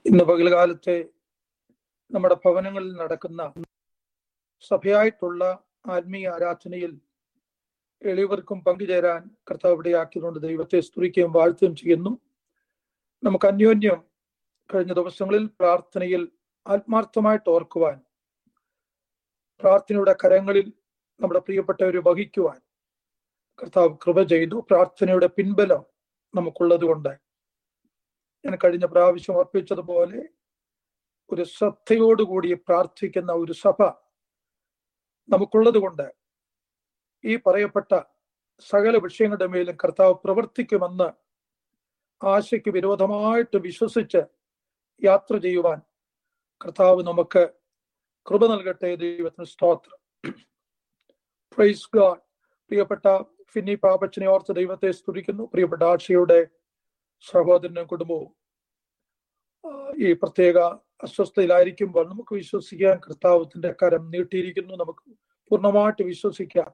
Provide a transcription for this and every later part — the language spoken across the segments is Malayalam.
ഇന്ന് പകൽകാലത്തെ നമ്മുടെ ഭവനങ്ങളിൽ നടക്കുന്ന സഭയായിട്ടുള്ള ആത്മീയ ആരാധനയിൽ എളിയവർക്കും പങ്കുചേരാൻ കർത്താവ് ഇടയാക്കിയതുകൊണ്ട് ദൈവത്തെ സ്തുതിക്കുകയും വാഴ്ത്തുകയും ചെയ്യുന്നു നമുക്ക് അന്യോന്യം കഴിഞ്ഞ ദിവസങ്ങളിൽ പ്രാർത്ഥനയിൽ ആത്മാർത്ഥമായിട്ട് ഓർക്കുവാൻ പ്രാർത്ഥനയുടെ കരങ്ങളിൽ നമ്മുടെ പ്രിയപ്പെട്ടവരെ വഹിക്കുവാൻ കർത്താവ് കൃപ ചെയ്തു പ്രാർത്ഥനയുടെ പിൻബലം നമുക്കുള്ളത് കൊണ്ട് ഞാൻ കഴിഞ്ഞ പ്രാവശ്യം അർപ്പിച്ചതുപോലെ ഒരു ശ്രദ്ധയോടുകൂടി പ്രാർത്ഥിക്കുന്ന ഒരു സഭ നമുക്കുള്ളത് കൊണ്ട് ഈ പറയപ്പെട്ട സകല വിഷയങ്ങളുടെ മേലും കർത്താവ് പ്രവർത്തിക്കുമെന്ന് ആശയ്ക്ക് വിരോധമായിട്ട് വിശ്വസിച്ച് യാത്ര ചെയ്യുവാൻ കർത്താവ് നമുക്ക് കൃപ നൽകട്ടെ ദൈവത്തിന് സ്തോത്രം പ്രൈസ് ഗാഡ് പ്രിയപ്പെട്ട ഫിന്നി പാപ്പച്ചനെ ഓർത്ത് ദൈവത്തെ സ്തുതിക്കുന്നു പ്രിയപ്പെട്ട ആശയുടെ സഹോദരനും കുടുംബവും ഈ പ്രത്യേക അസ്വസ്ഥയിലായിരിക്കുമ്പോൾ നമുക്ക് വിശ്വസിക്കാൻ കർത്താവത്തിന്റെ കരം നീട്ടിയിരിക്കുന്നു നമുക്ക് പൂർണ്ണമായിട്ട് വിശ്വസിക്കാം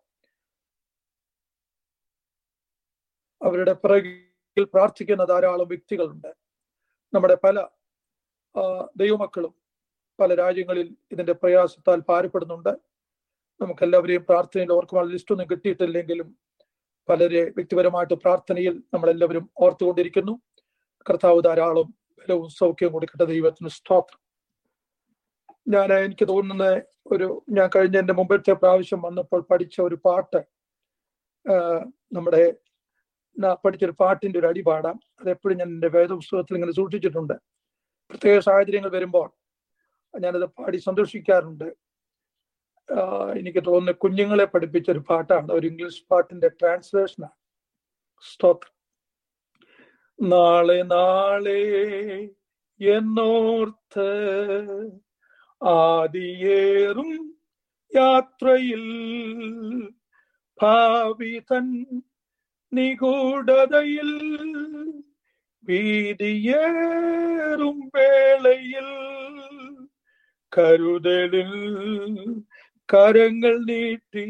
അവരുടെ പിറകിൽ പ്രാർത്ഥിക്കുന്ന ധാരാളം വ്യക്തികളുണ്ട് നമ്മുടെ പല ദൈവമക്കളും പല രാജ്യങ്ങളിൽ ഇതിന്റെ പ്രയാസത്താൽ ഭാരപ്പെടുന്നുണ്ട് നമുക്കെല്ലാവരെയും പ്രാർത്ഥനയിൽ ഓർക്കുമ്പോൾ ലിസ്റ്റ് ഒന്നും കിട്ടിയിട്ടില്ലെങ്കിലും പലരെ വ്യക്തിപരമായിട്ട് പ്രാർത്ഥനയിൽ നമ്മളെല്ലാവരും ഓർത്തുകൊണ്ടിരിക്കുന്നു കർത്താവ് ധാരാളം ബലവും സൗഖ്യവും കൊടുക്കട്ടെ ദൈവത്തിന് സ്തോത്രം ഞാൻ എനിക്ക് തോന്നുന്ന ഒരു ഞാൻ കഴിഞ്ഞ എന്റെ മുമ്പത്തെ പ്രാവശ്യം വന്നപ്പോൾ പഠിച്ച ഒരു പാട്ട് നമ്മുടെ പഠിച്ചൊരു പാട്ടിന്റെ ഒരു അടി പാടാം അതെപ്പോഴും ഞാൻ എൻ്റെ വേദപുസ്തകത്തിൽ ഇങ്ങനെ സൂക്ഷിച്ചിട്ടുണ്ട് പ്രത്യേക സാഹചര്യങ്ങൾ വരുമ്പോൾ ഞാനത് പാടി സന്തോഷിക്കാറുണ്ട് എനിക്ക് തോന്നുന്നു കുഞ്ഞുങ്ങളെ പഠിപ്പിച്ച ഒരു പാട്ടാണ് ഒരു ഇംഗ്ലീഷ് പാട്ടിന്റെ ട്രാൻസ്ലേഷനാണ് സ്തോത്രം നാളെ നാളെ എന്നോർത്ത് ആദിയേറും യാത്രയിൽ ഭാവി തൻ നിഗൂഢതയിൽ വീതിയേറും വേളയിൽ കരുതലിൽ കരങ്ങൾ നീട്ടി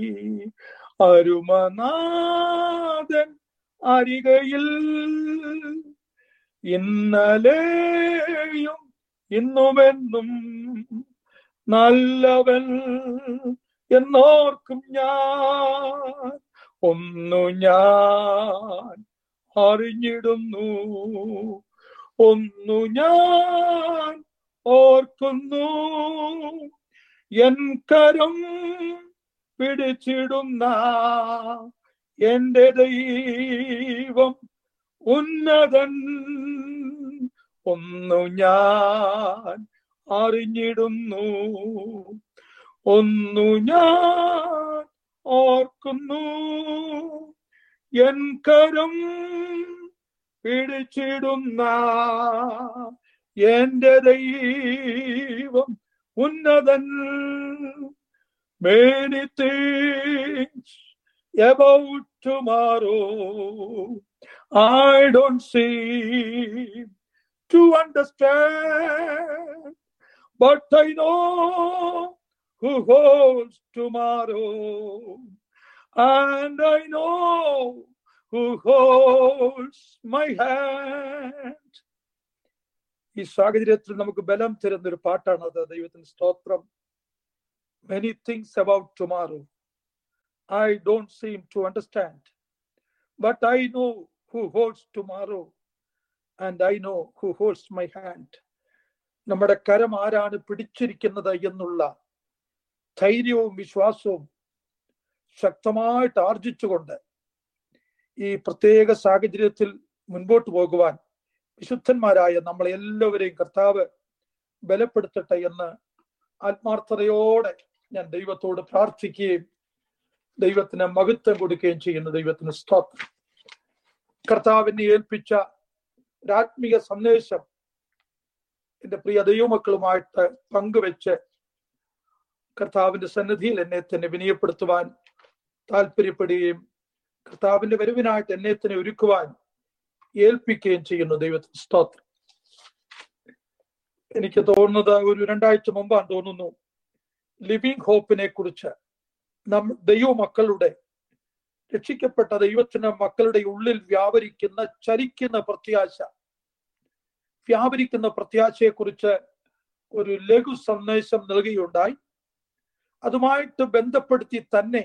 അരുമനാഥൻ അരികയിൽ ഇന്നലെയും ഇന്നുമെന്നും നല്ലവൻ എന്നോർക്കും ഞാൻ ഒന്നു ഞാൻ അറിഞ്ഞിടുന്നു ഒന്നു ഞാൻ ഓർക്കുന്നു എൻ കരം പിടിച്ചിടുന്ന എന്റെ ദൈവം ഉന്നതൻ ഒന്നു ഞാൻ അറിഞ്ഞിടുന്നു ഒന്നു ഞാൻ ഓർക്കുന്നു എൻ കരം പിടിച്ചിടുന്ന എന്റെ ദൈവം ഉന്നതൻ many things about tomorrow I don't seem to understand, but I know who holds tomorrow, and I know who holds my hand. ഈ സാഹചര്യത്തിൽ നമുക്ക് ബലം തരുന്ന ഒരു പാട്ടാണ് അത് ദൈവത്തിന് സ്തോത്രം many things about tomorrow I don't seem to understand, but I know who holds tomorrow, and I know who holds my hand. നമ്മുടെ കരം ആരാണ് പിടിച്ചിരിക്കുന്നത് എന്നുള്ള ധൈര്യവും വിശ്വാസവും ശക്തമായിട്ട് ആർജിച്ചുകൊണ്ട് ഈ പ്രത്യേക സാഹചര്യത്തിൽ മുൻപോട്ട് പോകുവാൻ വിശുദ്ധന്മാരായ നമ്മളെ എല്ലാവരെയും കർത്താവ് ബലപ്പെടുത്തട്ടെ എന്ന് ആത്മാർത്ഥതയോടെ ഞാൻ ദൈവത്തോട് പ്രാർത്ഥിക്കുകയും ദൈവത്തിന് മഹത്വം കൊടുക്കുകയും ചെയ്യുന്ന ദൈവത്തിന് സ്തോത്രം കർത്താവിനെ ഏൽപ്പിച്ച ഒരാത്മീയ സന്ദേശം എൻ്റെ പ്രിയ ദൈവമക്കളുമായിട്ട് പങ്കുവെച്ച് കർത്താവിന്റെ സന്നിധിയിൽ എന്നെ തന്നെ വിനയപ്പെടുത്തുവാൻ താല്പര്യപ്പെടുകയും കർത്താവിന്റെ വരവിനായിട്ട് എന്നെ തന്നെ ഒരുക്കുവാൻ ഏൽപ്പിക്കുകയും ചെയ്യുന്നു ദൈവത്തിന് സ്തോത്രം എനിക്ക് തോന്നുന്നത് ഒരു രണ്ടാഴ്ച മുമ്പാണ് തോന്നുന്നു ലിവിങ് ഹോപ്പിനെ കുറിച്ച് നം ദൈവമക്കളുടെ രക്ഷിക്കപ്പെട്ട ദൈവത്തിന്റെ മക്കളുടെ ഉള്ളിൽ വ്യാപരിക്കുന്ന ചലിക്കുന്ന പ്രത്യാശ വ്യാപരിക്കുന്ന പ്രത്യാശയെക്കുറിച്ച് ഒരു ലഘു സന്ദേശം നൽകുകയുണ്ടായി അതുമായിട്ട് ബന്ധപ്പെടുത്തി തന്നെ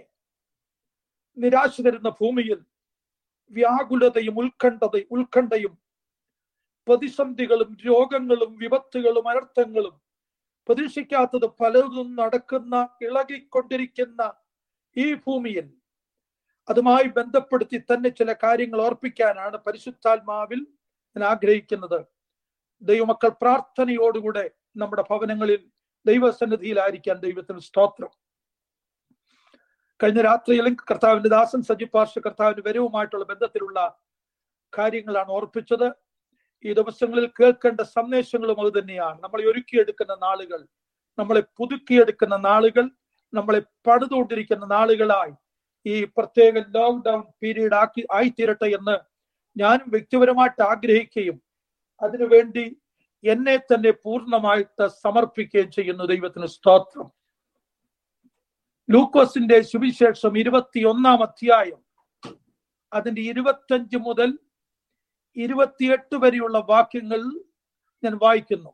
നിരാശ തരുന്ന ഭൂമിയിൽ വ്യാകുലതയും ഉത്കണ്ഠതയും ഉത്കണ്ഠയും പ്രതിസന്ധികളും രോഗങ്ങളും വിപത്തുകളും അനർത്ഥങ്ങളും പ്രതീക്ഷിക്കാത്തത് പലതും നടക്കുന്ന ഇളകിക്കൊണ്ടിരിക്കുന്ന ഈ ഭൂമിയിൽ അതുമായി ബന്ധപ്പെടുത്തി തന്നെ ചില കാര്യങ്ങൾ ഓർപ്പിക്കാനാണ് പരിശുദ്ധാത്മാവിൽ ഞാൻ ആഗ്രഹിക്കുന്നത് ദൈവമക്കൾ പ്രാർത്ഥനയോടുകൂടെ നമ്മുടെ ഭവനങ്ങളിൽ ദൈവസന്നിധിയിലായിരിക്കാൻ ദൈവത്തിന് സ്തോത്രം കഴിഞ്ഞ രാത്രിയിലും കർത്താവിന്റെ ദാസൻ സജി പാർഷ കർത്താവിന്റെ വരവുമായിട്ടുള്ള ബന്ധത്തിലുള്ള കാര്യങ്ങളാണ് ഓർപ്പിച്ചത് ഈ ദിവസങ്ങളിൽ കേൾക്കേണ്ട സന്ദേശങ്ങളും അത് തന്നെയാണ് നമ്മളെ ഒരുക്കിയെടുക്കുന്ന നാളുകൾ നമ്മളെ പുതുക്കിയെടുക്കുന്ന നാളുകൾ നമ്മളെ പണിതുകൊണ്ടിരിക്കുന്ന നാളുകളായി ഈ പ്രത്യേക ലോക്ക്ഡൗൺ പീരീഡ് ആക്കി ആയിത്തീരട്ടെ എന്ന് ഞാനും വ്യക്തിപരമായിട്ട് ആഗ്രഹിക്കുകയും അതിനുവേണ്ടി എന്നെ തന്നെ പൂർണ്ണമായിട്ട് സമർപ്പിക്കുകയും ചെയ്യുന്നു ദൈവത്തിന് സ്തോത്രം ലൂക്കോസിന്റെ സുവിശേഷം ഇരുപത്തിയൊന്നാം അധ്യായം അതിന്റെ ഇരുപത്തഞ്ച് മുതൽ ഇരുപത്തിയെട്ട് വരെയുള്ള വാക്യങ്ങൾ ഞാൻ വായിക്കുന്നു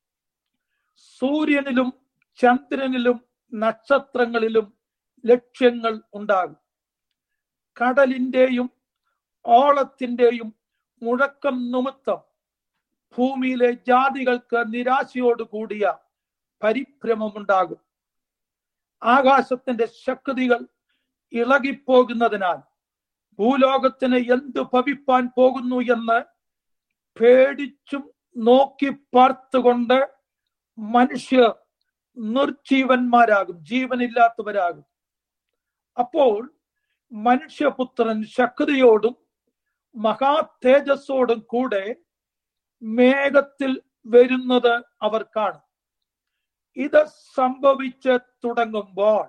സൂര്യനിലും ചന്ദ്രനിലും നക്ഷത്രങ്ങളിലും ലക്ഷ്യങ്ങൾ ഉണ്ടാകും കടലിന്റെയും ഓളത്തിന്റെയും മുഴക്കം നിമിത്തം ഭൂമിയിലെ ജാതികൾക്ക് നിരാശയോട് കൂടിയ പരിഭ്രമമുണ്ടാകും ആകാശത്തിന്റെ ശക്തികൾ ഇളകിപ്പോകുന്നതിനാൽ ഭൂലോകത്തിന് എന്ത് ഭവിപ്പാൻ പോകുന്നു എന്ന് പേടിച്ചും നോക്കി പാർത്തുകൊണ്ട് മനുഷ്യർ നിർജീവന്മാരാകും ജീവനില്ലാത്തവരാകും അപ്പോൾ മനുഷ്യപുത്രൻ ശക്തിയോടും മഹാ തേജസ്സോടും കൂടെ മേഘത്തിൽ വരുന്നത് അവർ കാണും ഇത് സംഭവിച്ച് തുടങ്ങുമ്പോൾ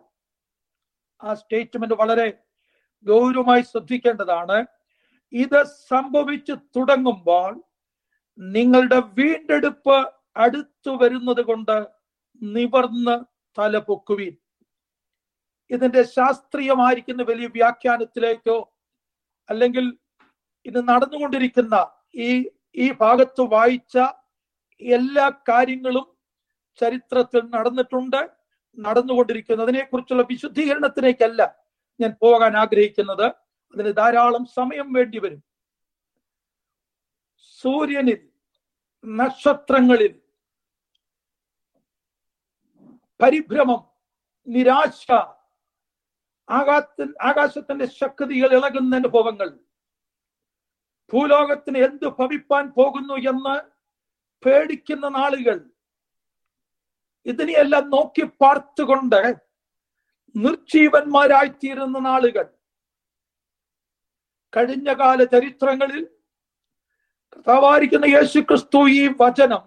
ആ സ്റ്റേറ്റ്മെന്റ് വളരെ ഗൗരവമായി ശ്രദ്ധിക്കേണ്ടതാണ് ഇത് സംഭവിച്ചു തുടങ്ങുമ്പോൾ നിങ്ങളുടെ വീണ്ടെടുപ്പ് അടുത്തു വരുന്നത് കൊണ്ട് നിവർന്ന് തലപൊക്കുവീൻ ഇതിന്റെ ശാസ്ത്രീയമായിരിക്കുന്ന വലിയ വ്യാഖ്യാനത്തിലേക്കോ അല്ലെങ്കിൽ ഇത് നടന്നുകൊണ്ടിരിക്കുന്ന ഈ ഈ ഭാഗത്ത് വായിച്ച എല്ലാ കാര്യങ്ങളും ചരിത്രത്തിൽ നടന്നിട്ടുണ്ട് നടന്നുകൊണ്ടിരിക്കുന്നു അതിനെക്കുറിച്ചുള്ള വിശുദ്ധീകരണത്തിലേക്കല്ല ഞാൻ പോകാൻ ആഗ്രഹിക്കുന്നത് അതിന് ധാരാളം സമയം വേണ്ടി വരും സൂര്യനിൽ നക്ഷത്രങ്ങളിൽ പരിഭ്രമം നിരാശ ആകാത്ത ആകാശത്തിന്റെ ശക്തികൾ ഇളകുന്ന അനുഭവങ്ങൾ ഭൂലോകത്തിന് എന്ത് ഭവിപ്പാൻ പോകുന്നു എന്ന് പേടിക്കുന്ന നാളുകൾ ഇതിനെയെല്ലാം നോക്കി പാർത്തുകൊണ്ട് നിർജീവന്മാരായിത്തീരുന്ന നാളുകൾ കഴിഞ്ഞ കാല ചരിത്രങ്ങളിൽ കർത്താവായിരിക്കുന്ന യേശു ക്രിസ്തു ഈ വചനം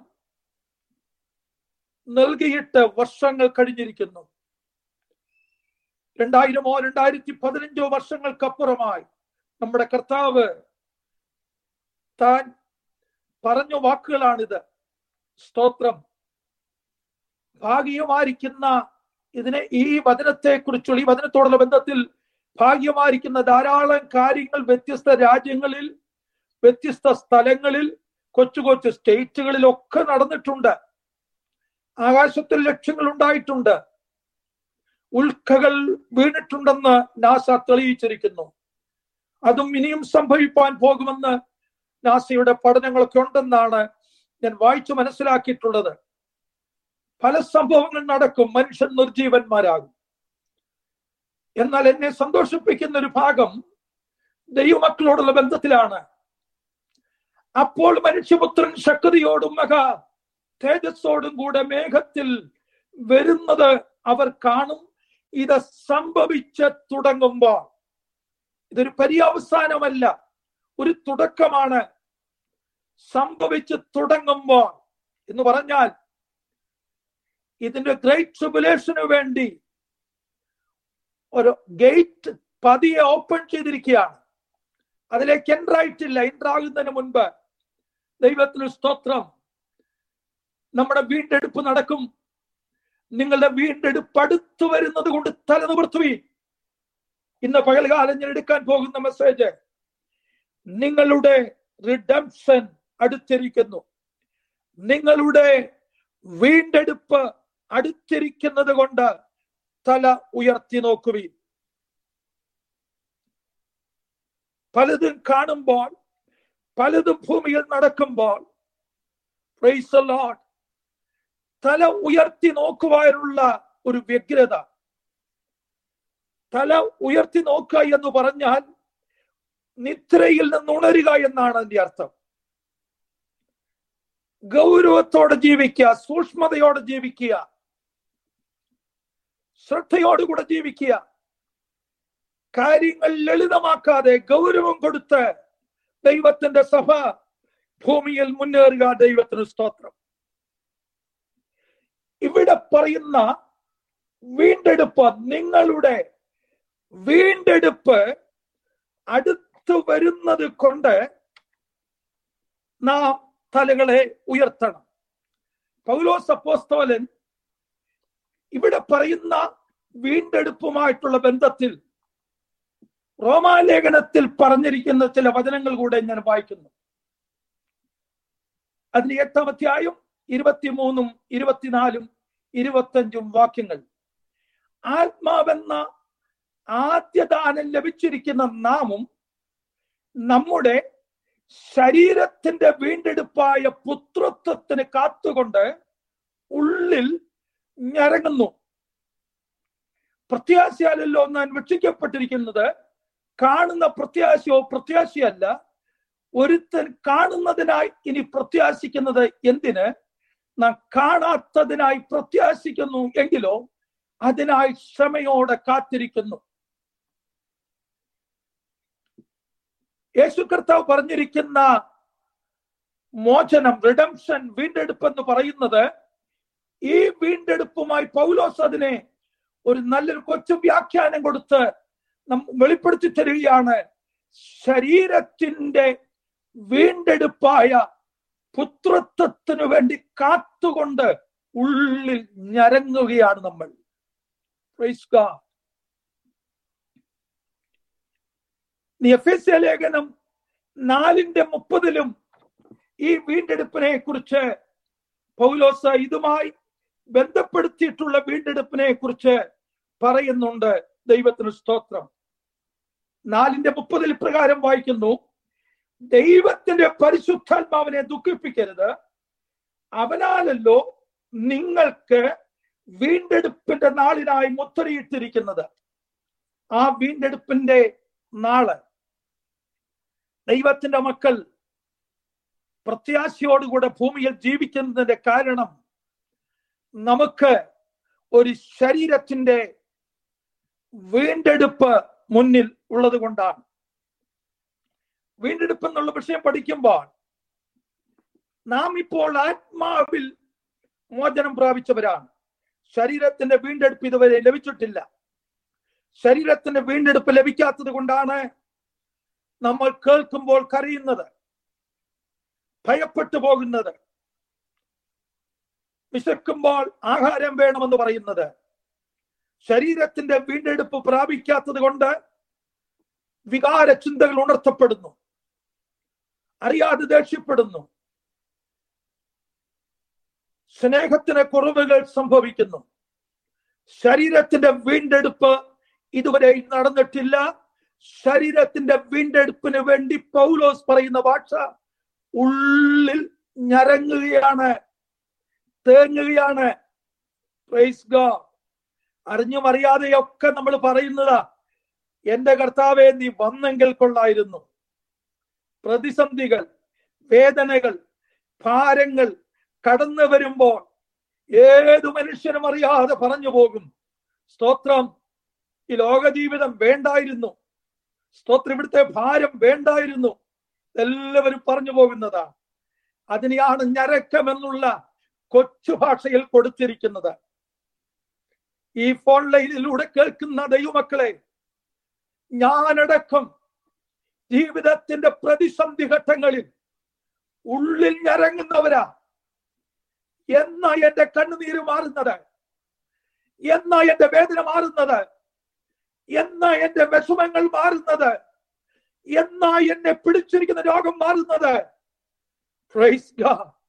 നൽകിയിട്ട് വർഷങ്ങൾ കഴിഞ്ഞിരിക്കുന്നു രണ്ടായിരമോ രണ്ടായിരത്തി പതിനഞ്ചോ വർഷങ്ങൾക്കപ്പുറമായി നമ്മുടെ കർത്താവ് താൻ പറഞ്ഞ വാക്കുകളാണിത് സ്തോത്രം ഭാഗ്യമായിരിക്കുന്ന ഇതിനെ ഈ വചനത്തെ കുറിച്ചുള്ള ഈ വചനത്തോടുള്ള ബന്ധത്തിൽ ഭാഗ്യമായിരിക്കുന്ന ധാരാളം കാര്യങ്ങൾ വ്യത്യസ്ത രാജ്യങ്ങളിൽ വ്യത്യസ്ത സ്ഥലങ്ങളിൽ കൊച്ചു കൊച്ചു സ്റ്റേറ്റുകളിലൊക്കെ നടന്നിട്ടുണ്ട് ആകാശത്തിൽ ലക്ഷ്യങ്ങൾ ഉണ്ടായിട്ടുണ്ട് ഉൽക്കകൾ വീണിട്ടുണ്ടെന്ന് നാസ തെളിയിച്ചിരിക്കുന്നു അതും ഇനിയും സംഭവിപ്പാൻ പോകുമെന്ന് നാസയുടെ പഠനങ്ങളൊക്കെ ഉണ്ടെന്നാണ് ഞാൻ വായിച്ചു മനസ്സിലാക്കിയിട്ടുള്ളത് പല സംഭവങ്ങൾ നടക്കും മനുഷ്യൻ നിർജീവന്മാരാകും എന്നാൽ എന്നെ സന്തോഷിപ്പിക്കുന്ന ഒരു ഭാഗം ദൈവമക്കളോടുള്ള ബന്ധത്തിലാണ് അപ്പോൾ മനുഷ്യപുത്രൻ ശക്തിയോടും മഹാ തേജസ്സോടും കൂടെ മേഘത്തിൽ വരുന്നത് അവർ കാണും ഇത് സംഭവിച്ച് തുടങ്ങുമ്പോൾ ഇതൊരു പര്യാവസാനമല്ല ഒരു തുടക്കമാണ് സംഭവിച്ച് തുടങ്ങുമ്പോൾ എന്ന് പറഞ്ഞാൽ ഇതിന്റെ ഗ്രേറ്റ് ട്രിബുലേഷന് വേണ്ടി ഒരു ഗേറ്റ് പതിയെ ഓപ്പൺ ചെയ്തിരിക്കുകയാണ് അതിലേക്ക് എൻ്റർ ആയിട്ടില്ല എൻ്റർ ആകുന്നതിന് മുൻപ് ദൈവത്തിന് സ്തോത്രം നമ്മുടെ വീണ്ടെടുപ്പ് നടക്കും നിങ്ങളുടെ വീണ്ടെടുപ്പ് അടുത്തു വരുന്നത് കൊണ്ട് തല നിവർത്തുവീൻ ഇന്ന് പകൽകാലം ഞാൻ എടുക്കാൻ പോകുന്ന മെസ്സേജ് നിങ്ങളുടെ റിഡംഷൻ അടുത്തിരിക്കുന്നു നിങ്ങളുടെ വീണ്ടെടുപ്പ് അടുത്തിരിക്കുന്നത് കൊണ്ട് തല ഉയർത്തി നോക്കുവീൻ പലതും കാണുമ്പോൾ പലതും ഭൂമിയിൽ നടക്കുമ്പോൾ praise the Lord, തല ഉയർത്തി നോക്കുവാനുള്ള ഒരു വ്യഗ്രത തല ഉയർത്തി നോക്കുക എന്ന് പറഞ്ഞാൽ നിദ്രയിൽ നിന്ന് ഉണരുക എന്നാണ് അതിന്റെ അർത്ഥം ഗൗരവത്തോടെ ജീവിക്കുക സൂക്ഷ്മതയോടെ ജീവിക്കുക ശ്രദ്ധയോടുകൂടെ ജീവിക്കുക കാര്യങ്ങൾ ലളിതമാക്കാതെ ഗൗരവം കൊടുത്ത് ദൈവത്തിന്റെ സഭ ഭൂമിയിൽ മുന്നേറുക ദൈവത്തിന് സ്തോത്രം ഇവിടെ പറയുന്ന വീണ്ടെടുപ്പ് നിങ്ങളുടെ വീണ്ടെടുപ്പ് അടുത്തു വരുന്നത് കൊണ്ട് നാം തലകളെ ഉയർത്തണം പൗലോസ് അപ്പോസ്തോലൻ ഇവിടെ പറയുന്ന വീണ്ടെടുപ്പുമായിട്ടുള്ള ബന്ധത്തിൽ റോമാലേഖനത്തിൽ പറഞ്ഞിരിക്കുന്ന ചില വചനങ്ങൾ കൂടെ ഞാൻ വായിക്കുന്നു അതിന് എട്ടാം അധ്യായം ഇരുപത്തിമൂന്നും ഇരുപത്തിനാലും ഇരുപത്തഞ്ചും വാക്യങ്ങൾ ആത്മാവെന്ന ആദ്യദാനം ലഭിച്ചിരിക്കുന്ന നാമും നമ്മുടെ ശരീരത്തിന്റെ വീണ്ടെടുപ്പായ പുത്രത്വത്തിന് കാത്തുകൊണ്ട് ഉള്ളിൽ ഞരങ്ങുന്നു പ്രത്യാശയാലല്ലോ ഞാൻ രക്ഷിക്കപ്പെട്ടിരിക്കുന്നത് കാണുന്ന പ്രത്യാശയോ പ്രത്യാശയല്ല ഒരുത്തൻ കാണുന്നതിനായി ഇനി പ്രത്യാശിക്കുന്നത് എന്തിന് നാം കാണാത്തതിനായി പ്രത്യാശിക്കുന്നു എങ്കിലോ അതിനായി ക്ഷമയോടെ കാത്തിരിക്കുന്നു യേശു കർത്താവ് പറഞ്ഞിരിക്കുന്ന മോചനം റിഡംഷൻ വീണ്ടെടുപ്പ് എന്ന് പറയുന്നത് ഈ വീണ്ടെടുപ്പുമായി പൗലോസ് അതിനെ ഒരു നല്ലൊരു കൊച്ചു വ്യാഖ്യാനം കൊടുത്ത് നം വെളിപ്പെടുത്തി തരികയാണ് ശരീരത്തിന്റെ വീണ്ടെടുപ്പായ പുത്രത്വത്തിനു വേണ്ടി കാത്തുകൊണ്ട് ഉള്ളിൽ ഞരങ്ങുകയാണ് നമ്മൾ Praise God. നീ എഫേസ്യ ലേഖനം നാലിന്റെ മുപ്പതിലും ഈ വീണ്ടെടുപ്പിനെ കുറിച്ച് പൗലോസ് ഇതുമായി ബന്ധപ്പെടുത്തിയിട്ടുള്ള വീണ്ടെടുപ്പിനെ കുറിച്ച് പറയുന്നുണ്ട് ദൈവത്തിന് സ്തോത്രം നാലിന്റെ മുപ്പതിൽ പ്രകാരം വായിക്കുന്നു ദൈവത്തിന്റെ പരിശുദ്ധാത്മാവിനെ ദുഃഖിപ്പിക്കരുത് അവനാലല്ലോ നിങ്ങൾക്ക് വീണ്ടെടുപ്പിന്റെ നാളിനായി മുദ്രയിട്ടിരിക്കുന്നത് ആ വീണ്ടെടുപ്പിന്റെ നാള് ദൈവത്തിന്റെ മക്കൾ പ്രത്യാശയോടുകൂടെ ഭൂമിയിൽ ജീവിക്കുന്നതിന്റെ കാരണം നമുക്ക് ഒരു ശരീരത്തിന്റെ വീണ്ടെടുപ്പ് മുന്നിൽ ഉള്ളത് കൊണ്ടാണ് വീണ്ടെടുപ്പ് എന്നുള്ള വിഷയം പഠിക്കുമ്പോൾ നാം ഇപ്പോൾ ആത്മാവിൽ മോചനം പ്രാപിച്ചവരാണ് ശരീരത്തിന്റെ വീണ്ടെടുപ്പ് ഇതുവരെ ലഭിച്ചിട്ടില്ല ശരീരത്തിന്റെ വീണ്ടെടുപ്പ് ലഭിക്കാത്തത് കൊണ്ടാണ് നമ്മൾ കേൾക്കുമ്പോൾ കരയുന്നത് ഭയപ്പെട്ടു പോകുന്നത് വിശക്കുമ്പോൾ ആഹാരം വേണമെന്ന് പറയുന്നത് ശരീരത്തിന്റെ വീണ്ടെടുപ്പ് പ്രാപിക്കാത്തത് കൊണ്ട് വികാര ചിന്തകൾ ഉണർത്തപ്പെടുന്നു അറിയാതെ ദേഷ്യപ്പെടുന്നു സ്നേഹത്തിന് കുറവുകൾ സംഭവിക്കുന്നു ശരീരത്തിന്റെ വീണ്ടെടുപ്പ് ഇതുവരെ നടന്നിട്ടില്ല ശരീരത്തിന്റെ വീണ്ടെടുപ്പിന് വേണ്ടി പൗലോസ് പറയുന്ന ഭാഷ ഉള്ളിൽ ഞരങ്ങുകയാണ് തേങ്ങുകയാണ് പ്രൈസ് ഗോ അറിഞ്ഞും അറിയാതെയൊക്കെ നമ്മൾ പറയുന്നതാ എന്റെ കർത്താവെ നീ വന്നെങ്കിൽ കൊള്ളായിരുന്നു പ്രതിസന്ധികൾ വേദനകൾ ഭാരങ്ങൾ കടന്നു വരുമ്പോൾ ഏതു മനുഷ്യനും അറിയാതെ പറഞ്ഞു പോകും സ്തോത്രം ഈ ലോക ജീവിതം വേണ്ടായിരുന്നു സ്തോത്രം ഇവിടുത്തെ ഭാരം വേണ്ടായിരുന്നു എല്ലാവരും പറഞ്ഞു പോകുന്നതാ അതിനെയാണ് ഞരക്കം എന്നുള്ള കൊച്ചു ഭാഷയിൽ കൊടുത്തിരിക്കുന്നത് ഈ ഫോൺ ലൈനിലൂടെ കേൾക്കുന്ന ദൈവമക്കളെ ഞാനടക്കം ജീവിതത്തിന്റെ പ്രതിസന്ധി ഘട്ടങ്ങളിൽ ഉള്ളിൽ ഞരങ്ങുന്നവരാ എന്നാ എന്റെ കണ്ണുനീര് മാറുന്നത് എന്നാ എന്റെ വേദന മാറുന്നത് എന്നാ എന്റെ വിഷമങ്ങൾ മാറുന്നത് എന്നാ എന്നെ പിടിച്ചിരിക്കുന്ന രോഗം മാറുന്നത് Praise God.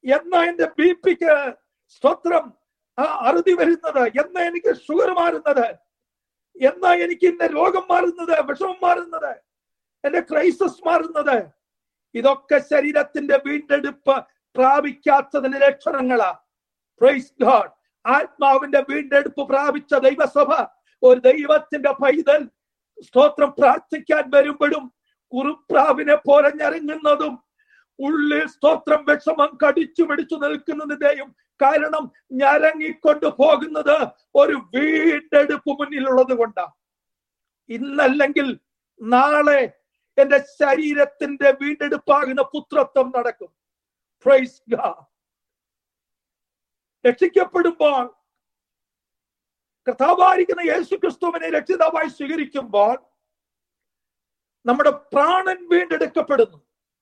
എന്നാ എന്റെ ബി പിക്ക് സ്തോത്രം ആ അറുതി വരുന്നത് എന്നാ എനിക്ക് ഷുഗർ മാറുന്നത് എന്നാ എനിക്ക് ഇന്ന രോഗം മാറുന്നത് വിഷമം മാറുന്നത് എന്റെ ക്രൈസിസ് മാറുന്നത് ഇതൊക്കെ ശരീരത്തിന്റെ വീണ്ടെടുപ്പ് പ്രാപിക്കാത്തതിന് ലക്ഷണങ്ങളാ പ്രൈസ് ഗോഡ് ആത്മാവിന്റെ വീണ്ടെടുപ്പ് പ്രാപിച്ച ദൈവസഭ ഒരു ദൈവത്തിന്റെ പൈതൽ സ്തോത്രം പ്രാർത്ഥിക്കാൻ വരുമ്പോഴും കുറുപ്രാവിനെ പോലെ ഞെരങ്ങുന്നതും ഉള്ളിൽ സ്തോത്രം വിഷമം കടിച്ചു പിടിച്ചു നിൽക്കുന്നതിന്റെയും കാരണം ഞരങ്ങിക്കൊണ്ട് പോകുന്നത് ഒരു വീണ്ടെടുപ്പ് മുന്നിലുള്ളത് കൊണ്ടാണ് ഇന്നല്ലെങ്കിൽ നാളെ എന്റെ ശരീരത്തിന്റെ വീണ്ടെടുപ്പാകുന്ന പുത്രത്വം നടക്കും പ്രൈസ് ഗാഡ് രക്ഷിക്കപ്പെടുമ്പോൾ കർത്താവായിരിക്കുന്ന യേശു ക്രിസ്തുവിനെ രക്ഷിതാവായി സ്വീകരിക്കുമ്പോൾ നമ്മുടെ പ്രാണൻ വീണ്ടെടുക്കപ്പെടുന്നു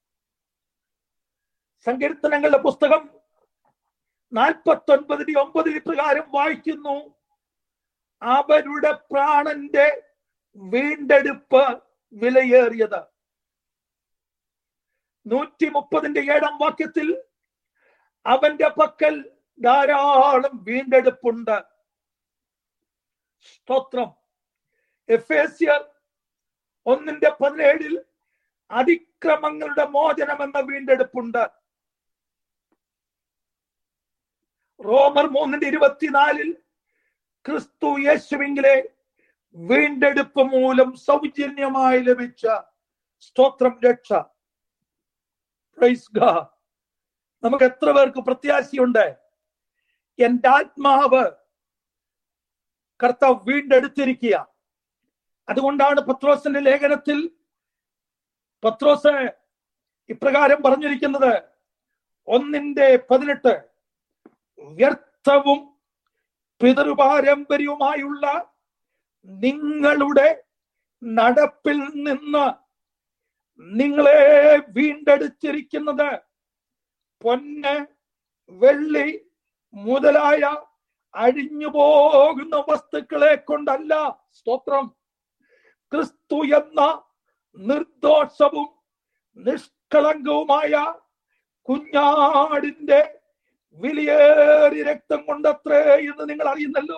സങ്കീർത്തനങ്ങളുടെ പുസ്തകം നാൽപ്പത്തി ഒൻപതിന് ഒമ്പതിന് പ്രകാരം വായിക്കുന്നു അവരുടെ പ്രാണന്റെ വീണ്ടെടുപ്പ് വിലയേറിയത് നൂറ്റി മുപ്പതിന്റെ ഏഴാം വാക്യത്തിൽ അവന്റെ പക്കൽ ധാരാളം വീണ്ടെടുപ്പുണ്ട് സ്തോത്രം എഫേസ്യർ ഒന്നിന്റെ പതിനേഴിൽ അതിക്രമങ്ങളുടെ മോചനം എന്ന വീണ്ടെടുപ്പുണ്ട് റോമർ മൂന്നിന്റെ ഇരുപത്തിനാലിൽ ക്രിസ്തു യേശുവിങ്കിലെ വീണ്ടെടുപ്പ് മൂലം സൗജന്യമായി ലഭിച്ച സ്തോത്രം രക്ഷ പ്രൈസ് ഗാഡ് നമുക്ക് എത്ര പേർക്ക് പ്രത്യാശയുണ്ട് എന്റെ ആത്മാവ് കർത്താവ് വീണ്ടെടുത്തിരിക്കുക അതുകൊണ്ടാണ് പത്രോസിന്റെ ലേഖനത്തിൽ പത്രോസ് ഇപ്രകാരം പറഞ്ഞിരിക്കുന്നത് ഒന്നിന്റെ പതിനെട്ട് വ്യർത്ഥവും പിതൃപാരമ്പര്യവുമായുള്ള നിങ്ങളുടെ നടപ്പിൽ നിന്ന് നിങ്ങളെ വീണ്ടെടുത്തിരിക്കുന്നത് പൊന്ന് വെള്ളി മുതലായ അഴിഞ്ഞു പോകുന്ന വസ്തുക്കളെ കൊണ്ടല്ല സ്തോത്രം ക്രിസ്തു എന്ന നിർദോഷവും നിഷ്കളങ്കവുമായ കുഞ്ഞാടിന്റെ വിലയേറി രക്തം കൊണ്ടത്രേ എന്ന് നിങ്ങൾ അറിയുന്നല്ലോ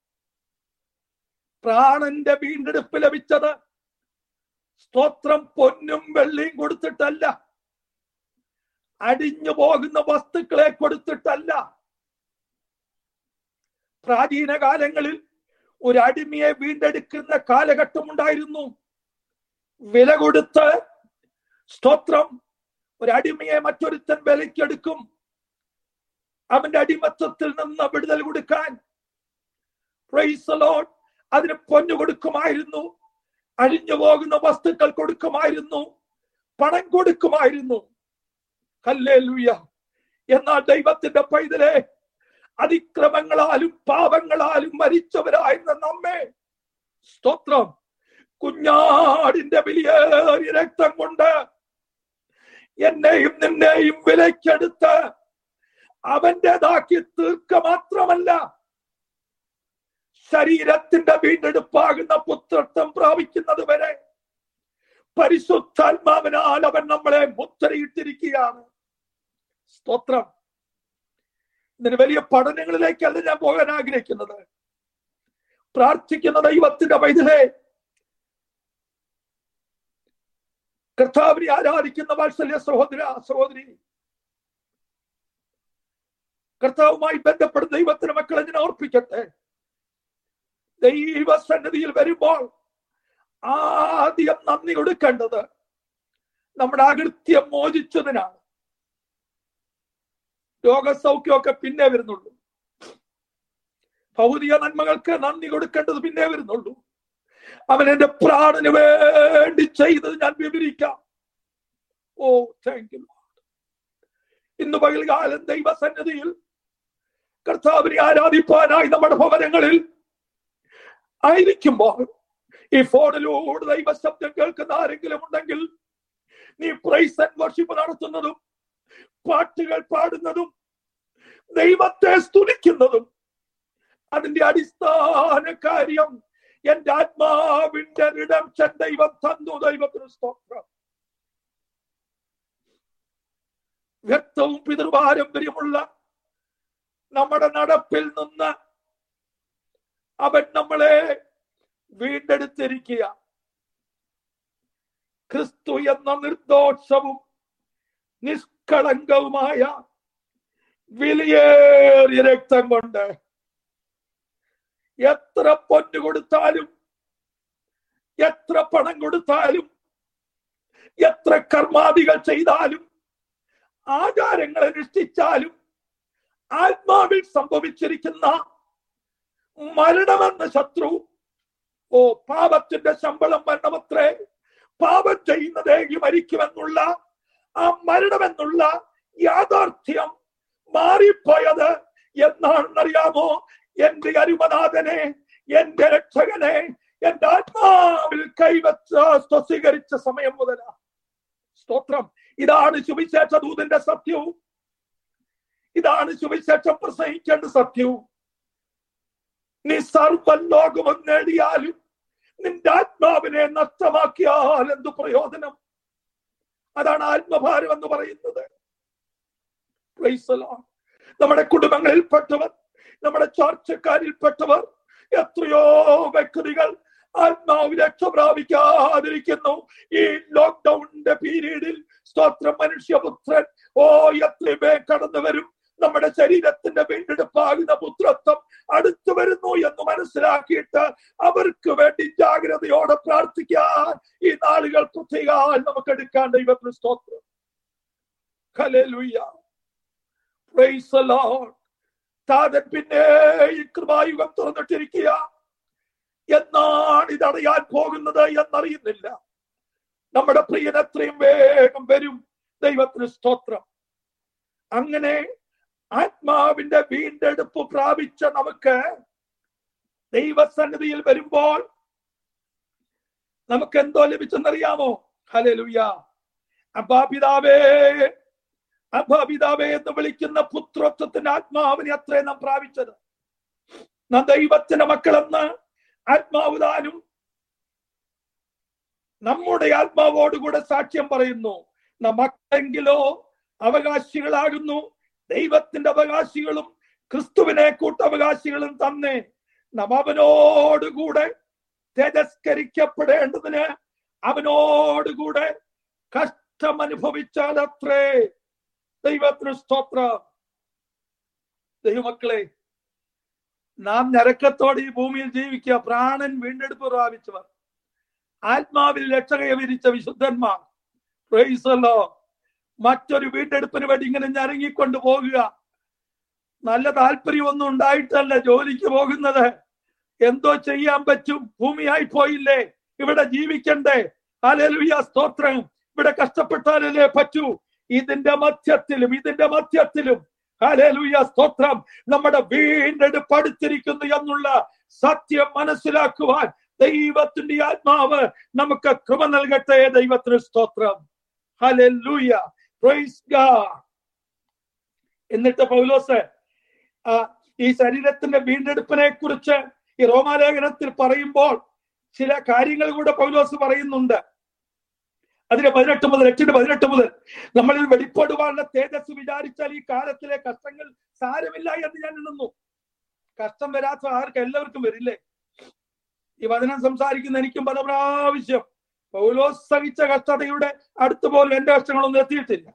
പ്രാണന്റെ വീണ്ടെടുപ്പ് ലഭിച്ചത് സ്തോത്രം പൊന്നും വെള്ളിയും കൊടുത്തിട്ടല്ല അടിഞ്ഞു പോകുന്ന വസ്തുക്കളെ കൊടുത്തിട്ടല്ല പ്രാചീന കാലങ്ങളിൽ ഒരു അടിമയെ വീണ്ടെടുക്കുന്ന കാലഘട്ടം ഉണ്ടായിരുന്നു വില കൊടുത്ത് സ്തോത്രം ഒരു അടിമയെ മറ്റൊരുത്തൻ വിലക്കെടുക്കും അവന്റെ അടിമത്വത്തിൽ നിന്ന് വിടുതൽ കൊടുക്കാൻ പ്രൈസ് ലോഡ് അതിന് പൊന്നു കൊടുക്കുമായിരുന്നു അഴിഞ്ഞു പോകുന്ന വസ്തുക്കൾ കൊടുക്കുമായിരുന്നു പണം കൊടുക്കുമായിരുന്നു കല്ലേലൂയ എന്നാൽ ദൈവത്തിന്റെ പൈതലെ അതിക്രമങ്ങളാലും പാപങ്ങളാലും മരിച്ചവരായിരുന്ന നമ്മെ സ്തോത്രം കുഞ്ഞാടിന്റെ വിലയേറിയ രക്തം കൊണ്ട് എന്നെയും നിന്നെയും വിലക്കെടുത്ത് അവന്റേതാക്കി തീർക്ക മാത്രമല്ല ശരീരത്തിന്റെ വീണ്ടെടുപ്പാകുന്ന പുത്രത്വം പ്രാപിക്കുന്നത് വരെ പരിശുദ്ധാത്മാവിനാൽ അവൻ നമ്മളെ മുദ്രയിട്ടിരിക്കുകയാണ് സ്തോത്രം ഇതിന് വലിയ പഠനങ്ങളിലേക്കല്ല ഞാൻ പോകാൻ ആഗ്രഹിക്കുന്നത് പ്രാർത്ഥിക്കുന്ന ദൈവത്തിന്റെ വൈദ്യരെ കർത്താവിനെ ആരാധിക്കുന്ന വാത്സല്യ സഹോദര സഹോദരി കർത്താവുമായി ബന്ധപ്പെടുന്ന ദൈവത്തിന് മക്കളെ ഞാൻ ഓർപ്പിക്കട്ടെ ദൈവസന്നിധിയിൽ വരുമ്പോൾ ആദ്യം നന്ദി കൊടുക്കേണ്ടത് നമ്മുടെ അകൃത്യം മോചിച്ചതിനാണ് രോഗസൗഖ്യമൊക്കെ പിന്നെ വരുന്നുള്ളൂ ഭൗതിക നന്മകൾക്ക് നന്ദി കൊടുക്കേണ്ടത് പിന്നെ വരുന്നുള്ളൂ അവൻ എന്റെ പ്രാണന് വേണ്ടി ചെയ്തത് ഞാൻ വിവരിക്കാം ഓ താങ്ക് യു ഇന്ന് പകൽകാലം ദൈവസന്നിധിയിൽ കർത്താവിനെ ആരാധിപ്പാനായി നമ്മുടെ ഭവനങ്ങളിൽ ആയിരിക്കുമ്പോൾ ഈ ഫോണിലൂടെ ദൈവശബ്ദം കേൾക്കുന്ന ആരെങ്കിലും ഉണ്ടെങ്കിൽ നീ പ്രൈസ് ആൻഡ് വർഷിപ്പ് നടത്തുന്നതും പാട്ടുകൾ പാടുന്നതും ദൈവത്തെ സ്തുതിക്കുന്നതും അതിന്റെ അടിസ്ഥാന കാര്യം എന്റെ ആത്മാവിന്റെ റിഡംഷൻ ദൈവം തന്നു ദൈവത്തിന് സ്തോത്രം വ്യക്തവും പിതൃപാരമ്പര്യമുള്ള നമ്മുടെ നടപ്പിൽ നിന്ന് അവൻ നമ്മളെ വീണ്ടെടുത്തിരിക്കുക ക്രിസ്തു എന്ന നിർദോഷവും നിഷ്കളങ്കവുമായ വിലയേറിയ രക്തം കൊണ്ട് എത്ര പൊന്നു കൊടുത്താലും എത്ര പണം കൊടുത്താലും എത്ര കർമാദികൾ ചെയ്താലും ആചാരങ്ങൾ അനുഷ്ഠിച്ചാലും ആത്മാവിൽ സംഭവിച്ചിരിക്കുന്ന മരണമെന്ന ശത്രു ഓ പാപത്തിന്റെ ശമ്പളം മരണമത്രേ പാപം ചെയ്യുന്നതേക്ക് മരിക്കുമെന്നുള്ള ആ മരണമെന്നുള്ള യാഥാർത്ഥ്യം മാറിപ്പോയത് എന്നാണെന്നറിയാമോ എന്റെ അരുമനാഥനെ എന്റെ രക്ഷകനെ എന്റെ ആത്മാവിൽ കൈവച്ച് സ്വീകരിച്ച സമയം മുതലാ സ്തോത്രം ഇതാണ് സുവിശേഷ ദൂതന്റെ സത്യവും ഇതാണ് സുവിശേഷം പ്രസംഗിക്കേണ്ട സത്യവും നീ സർവലോകവും നേടിയാലും നിന്റെ ആത്മാവിനെ നഷ്ടമാക്കിയാൽ എന്ത് പ്രയോജനം അതാണ് ആത്മഭാരം എന്ന് പറയുന്നത് Praise the Lord. നമ്മുടെ കുടുംബങ്ങളിൽപ്പെട്ടവർ നമ്മുടെ ചർച്ചക്കാരിൽപ്പെട്ടവർ എത്രയോ വ്യക്തികൾ ആത്മാവ് രക്ഷ പ്രാപിക്കാതിരിക്കുന്നു ഈ ലോക്ക്ഡൌണിന്റെ പീരീഡിൽ സ്തോത്രം മനുഷ്യപുത്രൻ ഓ എത്രയുമേ കടന്നു വരും നമ്മുടെ ശരീരത്തിന്റെ വീണ്ടെടുപ്പാകുന്ന പുത്രത്വം അടുത്തു വരുന്നു എന്ന് മനസ്സിലാക്കിയിട്ട് അവർക്ക് വേണ്ടി ജാഗ്രതയോടെ പ്രാർത്ഥിക്കാൻ ഈ നാളുകൾ പ്രത്യേകാൽ നമുക്ക് എടുക്കാൻ ദൈവത്തിന് സ്തോത്രം ഹല്ലേലൂയ പ്രൈസ് ദി ലോർഡ് താതൻ പിന്നെ ഈ കൃപായുഗം തുറന്നിട്ടിരിക്കുക എന്നാണ് ഇതറിയാൻ പോകുന്നത് എന്നറിയുന്നില്ല നമ്മുടെ പ്രിയൻ എത്രയും വേഗം വരും ദൈവത്തിന് സ്തോത്രം അങ്ങനെ ആത്മാവിന്റെ വീണ്ടെടുപ്പ് പ്രാപിച്ച നമുക്ക് ദൈവസന്നിധിയിൽ വരുമ്പോൾ നമുക്ക് എന്തോ ലഭിച്ചെന്നറിയാമോ ഹലലുയ അബാപിതാവേ അബാപിതാവേ എന്ന് വിളിക്കുന്ന പുത്രത്വത്തിന്റെ ആത്മാവിനെ അത്രേ നാം പ്രാപിച്ചത് നാം ദൈവത്തിന്റെ മക്കളെന്ന് ആത്മാവുദാനും നമ്മുടെ ആത്മാവോടുകൂടെ സാക്ഷ്യം പറയുന്നു നാം മക്കളെങ്കിലോ അവകാശികളാകുന്നു ദൈവത്തിന്റെ അവകാശികളും ക്രിസ്തുവിനെ കൂട്ടവകാശികളും തന്നെ നാം അവനോടുകൂടെ തിരസ്കരിക്കപ്പെടേണ്ടതിന് അവനോടുകൂടെ കഷ്ടം അനുഭവിച്ചാൽ അത്രേ ദൈവത്തിന് സ്തോത്രം ദൈവമക്കളെ നാം ഞരക്കത്തോടെ ഈ ഭൂമിയിൽ ജീവിക്കുക പ്രാണൻ വീണ്ടെടുപ്പ് പ്രാപിച്ചവർ ആത്മാവിൽ രക്ഷകയെ വിരിച്ച വിശുദ്ധന്മാർ പ്രൈസല്ലോ മറ്റൊരു വീണ്ടെടുപ്പിന് വേണ്ടി ഇങ്ങനെ ഞരങ്ങിക്കൊണ്ട് പോകുക നല്ല താല്പര്യമൊന്നും ഉണ്ടായിട്ടല്ല ജോലിക്ക് പോകുന്നത് എന്തോ ചെയ്യാൻ പറ്റും ഭൂമിയായി പോയില്ലേ ഇവിടെ ജീവിക്കണ്ടേ അലലുയ സ്തോത്രം ഇവിടെ കഷ്ടപ്പെട്ടാലല്ലേ പറ്റൂ ഇതിന്റെ മധ്യത്തിലും ഇതിന്റെ മധ്യത്തിലും ഹല്ലേലൂയ സ്തോത്രം നമ്മുടെ വീണ്ടെടുപ്പ് അടുത്തിരിക്കുന്നു എന്നുള്ള സത്യം മനസ്സിലാക്കുവാൻ ദൈവത്തിന്റെ ആത്മാവ് നമുക്ക് കൃപ നൽകട്ടെ ദൈവത്തിന് സ്തോത്രം ഹല്ലേലൂയ പ്രൈസ് ഗോഡ് എന്നിട്ട് പൗലോസ് ആ, ഈ ശരീരത്തിന്റെ വീണ്ടെടുപ്പിനെ കുറിച്ച് ഈ റോമാലേഖനത്തിൽ പറയുമ്പോൾ ചില കാര്യങ്ങൾ കൂടെ പൗലോസ് പറയുന്നുണ്ട് അതിന് പതിനെട്ട് മുതൽ എട്ടിന് പതിനെട്ട് മുതൽ നമ്മളിൽ വെളിപ്പെടുവാനുള്ള തേജസ് വിചാരിച്ചാൽ ഈ കാലത്തിലെ കഷ്ടങ്ങൾ സാരമില്ല എന്ന് ഞാൻ എണ്ണുന്നു കഷ്ടം വരാത്ത ആർക്ക് എല്ലാവർക്കും വരില്ലേ ഈ വചനം സംസാരിക്കുന്ന എനിക്കും പല പ്രാവശ്യം പൗലോസ് സഹിച്ച കഷ്ടതയുടെ അടുത്ത് പോലും എന്റെ കഷ്ടങ്ങളൊന്നും എത്തിയിട്ടില്ല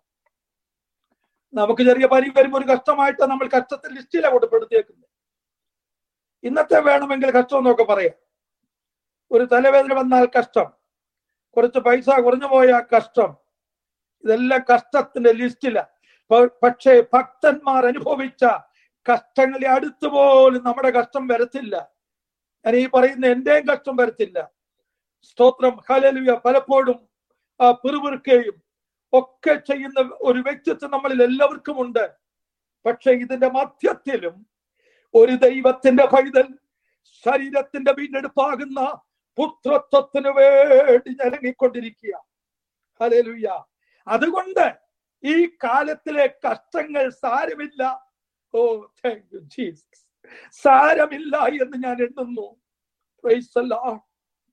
നമുക്ക് ചെറിയ പനി വരുമ്പോൾ ഒരു കഷ്ടമായിട്ട് നമ്മൾ കഷ്ടത്തിൽ ലിസ്റ്റിലാണ് കൊടുപ്പെടുത്തിയേക്കുന്നത് ഇന്നത്തെ വേണമെങ്കിൽ കഷ്ടം എന്നൊക്കെ പറയാം ഒരു തലവേദന വന്നാൽ കഷ്ടം കുറച്ച് പൈസ കുറഞ്ഞു പോയ കഷ്ടം ഇതെല്ലാം കഷ്ടത്തിന്റെ ലിസ്റ്റില പക്ഷേ ഭക്തന്മാർ അനുഭവിച്ച കഷ്ടങ്ങളെ അടുത്ത് പോലും നമ്മുടെ കഷ്ടം വരത്തില്ല ഞാൻ ഈ പറയുന്ന എന്റെയും കഷ്ടം വരത്തില്ല സ്തോത്രം ഹലലുയ പലപ്പോഴും ആ, പിറുപിറുക്കുകയും ഒക്കെ ചെയ്യുന്ന ഒരു വ്യക്തിത്വം നമ്മളിൽ എല്ലാവർക്കും ഉണ്ട് പക്ഷെ ഇതിന്റെ മധ്യത്തിലും ഒരു ദൈവത്തിന്റെ പൈതൽ ശരീരത്തിന്റെ വീണ്ടെടുപ്പാകുന്ന പുത്രത്വത്തിന് വേണ്ടി ഞരങ്ങിക്കൊണ്ടിരിക്കുക ഹല്ലേലൂയ അതുകൊണ്ട് ഈ കാലത്തിലെ കഷ്ടങ്ങൾ സാരമില്ല ഓ താങ്ക് യു ജീസസ് സാരമില്ല എന്ന് ഞാൻ എണ്ണുന്നു Praise the Lord.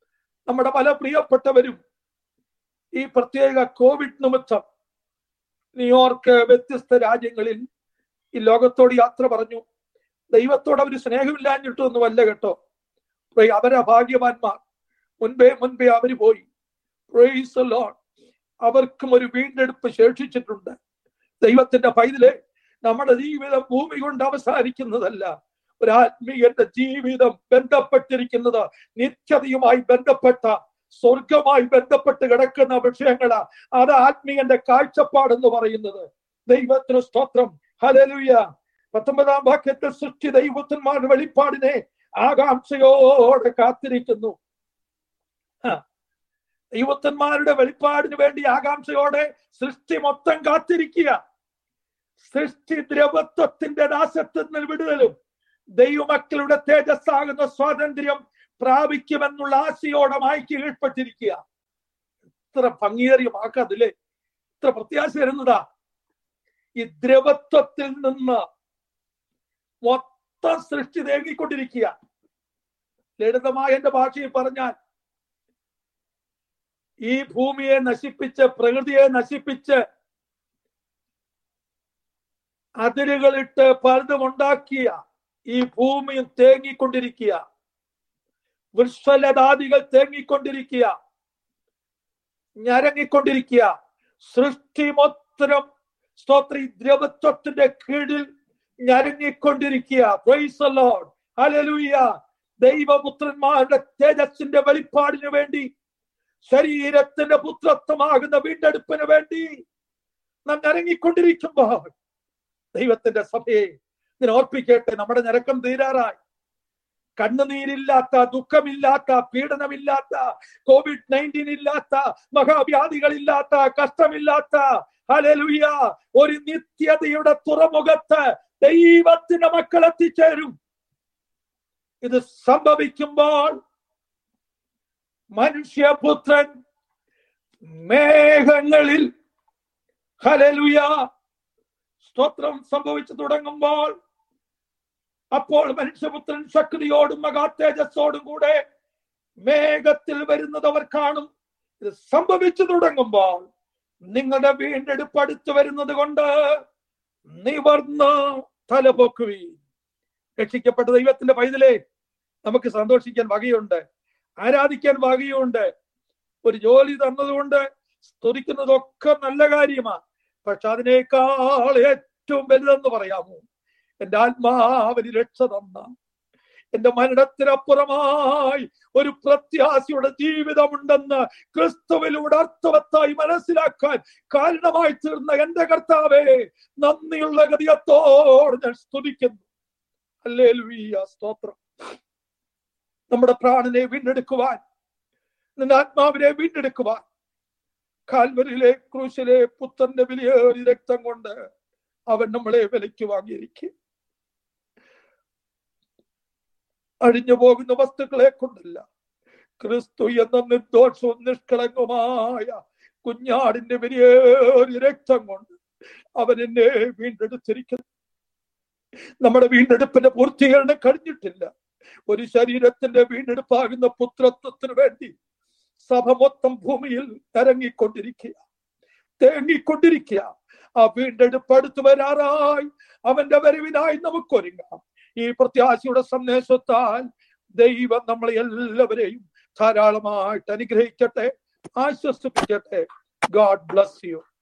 നമ്മുടെ പല പ്രിയപ്പെട്ടവരും ഈ പ്രത്യേക കോവിഡ് നിമിത്തം ന്യൂയോർക്ക് വ്യത്യസ്ത രാജ്യങ്ങളിൽ ഈ ലോകത്തോട് യാത്ര പറഞ്ഞു ദൈവത്തോട് അവർ സ്നേഹമില്ലാഞ്ഞിട്ടൊന്നുമല്ല കേട്ടോ പ്രേ- അവരാ ഭാഗ്യവാന്മാർ മുൻപേ മുൻപേ അവര് പോയി Praise the Lord. അവർക്കും ഒരു വീണ്ടെടുപ്പ് ശേഷിച്ചിട്ടുണ്ട് ദൈവത്തിന്റെ പൈതലെ നമ്മുടെ ജീവിതം ഭൂമി കൊണ്ട് അവസാനിക്കുന്നതല്ല ഒരു ആത്മീയന്റെ ജീവിതം ബന്ധപ്പെട്ടിരിക്കുന്നത് നിത്യതയുമായി ബന്ധപ്പെട്ട സ്വർഗമായി ബന്ധപ്പെട്ട് കിടക്കുന്ന വിഷയങ്ങളാ അത് ആത്മീയന്റെ കാഴ്ചപ്പാടെന്ന് പറയുന്നത് ദൈവത്തിന് സ്തോത്രം ഹലലുയ പത്തൊമ്പതാം വാക്യത്തിൽ സൃഷ്ടി ദൈവത്തിന്മാരുടെ വെളിപ്പാടിനെ ആകാംക്ഷയോടെ കാത്തിരിക്കുന്നു ആ. ദൈവത്തന്മാരുടെ വെളിപ്പാടിന് വേണ്ടി ആകാംക്ഷയോടെ സൃഷ്ടി മൊത്തം കാത്തിരിക്കുക സൃഷ്ടി ദ്രവത്വത്തിന്റെ നാശത്തിൽ നിന്ന് വിടുതലും ദൈവമക്കളുടെ തേജസ്സാകുന്ന സ്വാതന്ത്ര്യം പ്രാപിക്കുമെന്നുള്ള ആശയോടെ മായ്ക്ക് കീഴ്പ്പെട്ടിരിക്കുക ഇത്ര ഭംഗിയേറിയ വാക്കതില്ലേ ഇത്ര പ്രത്യാശ വരുന്നതാ ഈ ദ്രവത്വത്തിൽ നിന്ന് മൊത്തം സൃഷ്ടി തേങ്ങിക്കൊണ്ടിരിക്കുക ലളിതമായ എന്റെ ഭാഷയിൽ പറഞ്ഞാൽ ഈ ഭൂമിയെ നശിപ്പിച്ച് പ്രകൃതിയെ നശിപ്പിച്ച് അതിരുകളിട്ട് പലതുമുണ്ടാക്കിയ ഈ ഭൂമിയും തേങ്ങിക്കൊണ്ടിരിക്കുക വൃക്ഷലതാദികൾ തേങ്ങിക്കൊണ്ടിരിക്കുക ഞരങ്ങിക്കൊണ്ടിരിക്കുക സൃഷ്ടി മൊത്തം സ്തോത്രി ദ്രവത്വത്തിന്റെ കീഴിൽ ഞരങ്ങിക്കൊണ്ടിരിക്കുക Praise the Lord. Hallelujah. ദൈവപുത്രന്മാരുടെ തേജസ്സിന്റെ വെളിപ്പാടിന് വേണ്ടി ശരീരത്തിന്റെ പുത്രത്വമാകുന്ന വീണ്ടെടുപ്പിന് വേണ്ടി നാം ഞരങ്ങിക്കൊണ്ടിരിക്കുമ്പോൾ ദൈവത്തിന്റെ സഭയെ ഇതിനെ ഓർപ്പിക്കട്ടെ നമ്മുടെ ഞരക്കം തീരാറായി കണ്ണുനീരില്ലാത്ത ദുഃഖമില്ലാത്ത പീഡനമില്ലാത്ത കോവിഡ് നയൻറ്റീൻ ഇല്ലാത്ത മഹാവ്യാധികളില്ലാത്ത കഷ്ടമില്ലാത്ത ഹലലുയ ഒരു നിത്യതയുടെ തുറമുഖത്ത് ദൈവത്തിന്റെ മക്കൾ എത്തിച്ചേരും ഇത് സംഭവിക്കുമ്പോൾ മനുഷ്യപുത്രൻ മേഘങ്ങളിൽ ഹലലുയ സ്തോത്രം സംഭവിച്ചു തുടങ്ങുമ്പോൾ അപ്പോൾ മനുഷ്യപുത്രൻ ശക്തിയോടും മഹാതേജസ്സോടും കൂടെ മേഘത്തിൽ വരുന്നത് അവർ കാണും ഇത് സംഭവിച്ചു തുടങ്ങുമ്പോൾ നിങ്ങളുടെ വീണ്ടെടുപ്പ് അടുത്ത് വരുന്നത് കൊണ്ട് നിവർന്ന് തലപൊക്കുവീൻ രക്ഷിക്കപ്പെട്ട ദൈവത്തിന്റെ പൈതലേ നമുക്ക് സന്തോഷിക്കാൻ വകയുണ്ട് ആരാധിക്കാൻ വകയുണ്ട് ഒരു ജോലി തന്നതുകൊണ്ട് സ്തുതിക്കുന്നതൊക്കെ നല്ല കാര്യമാണ് പക്ഷെ അതിനേക്കാൾ ഏറ്റവും വലുതെന്ന് പറയാമോ എന്റെ ആത്മാവിന് രക്ഷ തന്ന എന്റെ മരണത്തിനപ്പുറമായി ഒരു പ്രത്യാശയുടെ ജീവിതമുണ്ടെന്ന് ക്രിസ്തുവിലൂടെ അർത്ഥവത്തായി മനസ്സിലാക്കാൻ കാരണമായി തീർന്ന എന്റെ കർത്താവേ നന്ദിയുള്ള ഗതിയത്തോട് ഞാൻ സ്തുതിക്കുന്നു അല്ലേ സ്തോത്രം നമ്മുടെ പ്രാണനെ വീണ്ടെടുക്കുവാൻ നിന്റെ ആത്മാവിനെ വീണ്ടെടുക്കുവാൻ കാൽവരിയിലെ ക്രൂശിലെ പുത്രന്റെ വിലയേറി രക്തം കൊണ്ട് അവൻ നമ്മളെ വിലയ്ക്ക് വാങ്ങിയിരിക്കും അഴിഞ്ഞു പോകുന്ന വസ്തുക്കളെ കൊണ്ടല്ല ക്രിസ്തു എന്ന നിർദോഷവും നിഷ്കളങ്കമായ കുഞ്ഞാടിന്റെ വിലയേറി രക്തം കൊണ്ട് അവൻ എന്നെ വീണ്ടെടുത്തിരിക്കുന്നു നമ്മുടെ വീണ്ടെടുപ്പിന്റെ പൂർത്തീകരണം കഴിഞ്ഞിട്ടില്ല ഒരു ശരീരത്തിന്റെ വീണ്ടെടുപ്പാകുന്ന പുത്രത്വത്തിന് വേണ്ടി സഭ മൊത്തം ഭൂമിയിൽ ഇറങ്ങിക്കൊണ്ടിരിക്കുക തേങ്ങിക്കൊണ്ടിരിക്കുക ആ വീണ്ടെടുപ്പ് അടുത്ത് വരാറായി അവന്റെ വരവിനായി നമുക്കൊരുങ്ങാം ഈ പ്രത്യാശയുടെ സന്ദേശത്താൽ ദൈവം നമ്മളെ എല്ലാവരെയും ധാരാളമായിട്ട് അനുഗ്രഹിക്കട്ടെ ആശ്വസിപ്പിക്കട്ടെ ഗോഡ് ബ്ലസ് യു